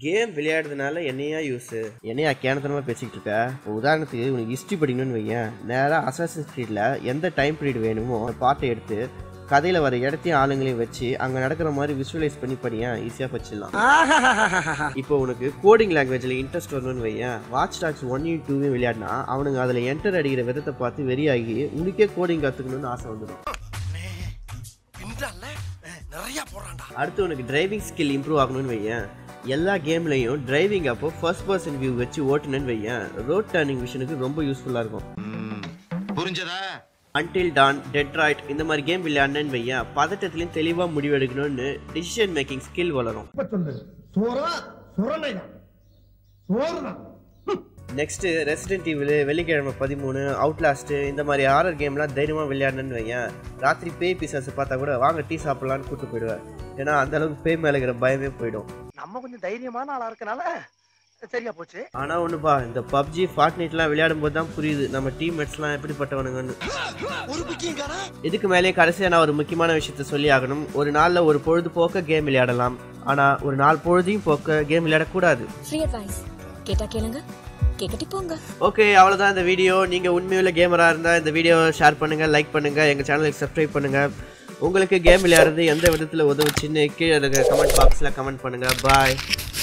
game விளையாடுறதுனால என்னையா use என்னையா கேனத்தனமா பேசிக்கிட்டு இருக்க இப்போ உதாரணத்துக்கு உனக்கு ஹிஸ்ட்ரி படிக்கணும்னு வையேன் நேராக அசாசன் ஸ்ட்ரீட்ல எந்த டைம் பீரியட் வேணுமோ அந்த பாட்டை எடுத்து கதையில் வர இடத்தையும் ஆளுங்களையும் வச்சு அங்கே நடக்கிற மாதிரி விஷுவலைஸ் பண்ணி படியேன் ஈஸியாக படிச்சிடலாம் இப்போ உனக்கு கோடிங் லாங்குவேஜில் இன்ட்ரெஸ்ட் வரணும்னு வையேன் வாட்ச் டாக்ஸ் ஒன் யூ டூவையும் விளையாடினா அவனுங்க அதில் என்டர் அடிக்கிற விதத்தை பார்த்து வெறியாகி உனக்கே கோடிங் கற்றுக்கணும்னு ஆசை வந்துடும் நிறைய போறான்டா அடுத்து உனக்கு டிரைவிங் ஸ்கில் இம்ப்ரூவ் ஆகணும்னு வையேன் எல்லா கேம்லையும் டிரைவிங் அப்போ ஃபர்ஸ்ட் பர்சன் வியூ வச்சு ஓட்டுனேன்னு வையேன் ரோட் டர்னிங் விஷனுக்கு ரொம்ப யூஸ்ஃபுல்லாக இருக்கும் புரிஞ்சதா அன்டில் டான் டெட்ராய்ட் இந்த மாதிரி கேம் விளையாடுனேன்னு வையேன் பதட்டத்துலையும் தெளிவாக முடிவெடுக்கணும்னு டிசிஷன் மேக்கிங் ஸ்கில் வளரும் இப்ப சொல்லு சோறா சுரணையா சோறுதான் நெக்ஸ்ட்டு ரெசிடென்ட் ஈவில் வெள்ளிக்கிழமை பதிமூணு அவுட்லாஸ்ட்டு இந்த மாதிரி ஹாரர் கேம்லாம் தைரியமாக விளையாடணுன்னு வையேன் ராத்திரி பேய் பிசாசு பார்த்தா கூட வாங்க டீ சாப்பிட்லான்னு கூட்டு போயிடுவேன் ஏன்னா அந்த அளவுக்கு பேய் மேலே இருக்கிற பயமே போயிடும் நம்ம கொஞ்சம் தைரியமான ஆளா இருக்கனால சரியா போச்சு ஆனால் ஒன்றுப்பா இந்த பப்ஜி ஃபார்ட்நைட்லாம் விளையாடும் போது தான் புரியுது நம்ம டீம்மேட்ஸ்லாம் எப்படிப்பட்டவனுங்கன்னு ஒரு பிக்கிங் காணா இதுக்கு மேலே கடைசியாக நான் ஒரு முக்கியமான விஷயத்த சொல்லி ஆகணும் ஒரு நாளில் ஒரு பொழுதுபோக்க கேம் விளையாடலாம் ஆனால் ஒரு நாள் பொழுதையும் போக்க கேம் விளையாடக்கூடாது ஃப்ரீ அட்வைஸ் கேட்டா கேளுங்க கேட்டுட்டு போங்க ஓகே அவ்வளோதான் இந்த வீடியோ நீங்கள் உண்மையுள்ள கேமராக இருந்தால் இந்த வீடியோ ஷேர் பண்ணுங்கள் லைக் பண்ணுங்கள் எங்கள் சேனலுக்கு சப்ஸ்கிரைப் பண்ணுங்கள் உங்களுக்கு கேம் விளையாடுறது எந்த விதத்தில் உதவுச்சுன்னு கீழே இருக்க கமெண்ட் பாக்ஸில் கமெண்ட் பண்ணுங்கள் பாய்